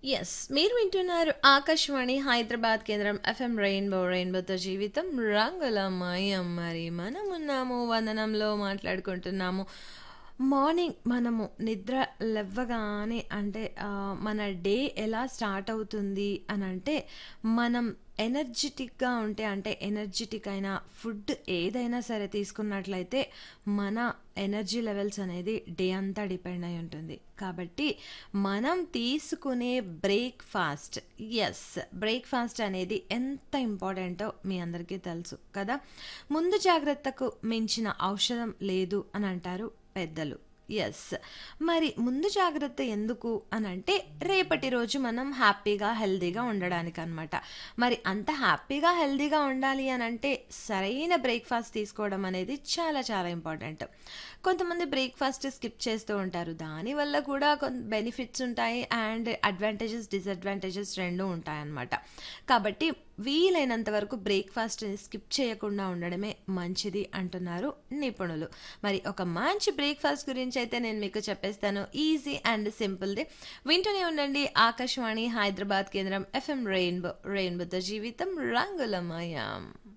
Yes. మీరు వింటున్నారు ఆకాశవాణి హైదరాబాద్ కేంద్రం ఎఫ్ఎం రెయిన్బో రెయిన్బోతో జీవితం రంగులమయం. మరి మనమున్నాము వందనంలో మాట్లాడుకుంటున్నాము. మార్నింగ్ మనము నిద్ర లెవ్వగానే అంటే ఆహ్, మన డే ఎలా స్టార్ట్ అవుతుంది అనంటే, మనం ఎనర్జిటిక్‌గా ఉంటే అంటే ఎనర్జిటిక్ అయిన ఫుడ్ ఏదైనా సరే తీసుకున్నట్లయితే, మన ఎనర్జీ లెవెల్స్ అనేది డే అంతా డిపెండ్ అయి ఉంటుంది. కాబట్టి మనం తీసుకునే బ్రేక్‌ఫాస్ట్ యెస్. బ్రేక్‌ఫాస్ట్ అనేది ఎంత ఇంపార్టెంటో మీ అందరికీ తెలుసు కదా! ముందు జాగ్రత్తకు మించిన ఔషధం లేదు అనంటారు పెద్దలు. యెస్. మరి ముందు జాగ్రత్త ఎందుకు అనంటే, రేపటి రోజు మనం హ్యాపీగా, హెల్తీగా ఉండడానికనమాట. మరి అంత హ్యాపీగా, హెల్తీగా ఉండాలి అనంటే, సరైన బ్రేక్‌ఫాస్ట్ తీసుకోవడం అనేది చాలా చాలా ఇంపార్టెంట్. కొంతమంది బ్రేక్‌ఫాస్ట్ స్కిప్ చేస్తూ ఉంటారు. దానివల్ల కూడా కొన్ బెనిఫిట్స్ ఉంటాయి. అండ్ అడ్వాంటేజెస్, డిసడ్వాంటేజెస్ 2 ఉంటాయన్నమాట. కాబట్టి వీలైనంత వరకు బ్రేక్‌ఫాస్ట్‌ని స్కిప్ చేయకుండా ఉండడమే మంచిది అంటున్నారు నిపుణులు. మరి ఒక మంచి బ్రేక్‌ఫాస్ట్ గురించైతే నేను మీకు చెప్పేస్తాను. ఈజీ అండ్ సింపుల్‌ది. వింటూనే ఉండండి ఆకాశవాణి హైదరాబాద్ కేంద్రం ఎఫ్ఎం రెయిన్బో రెయిన్బోతో జీవితం రంగులమయం.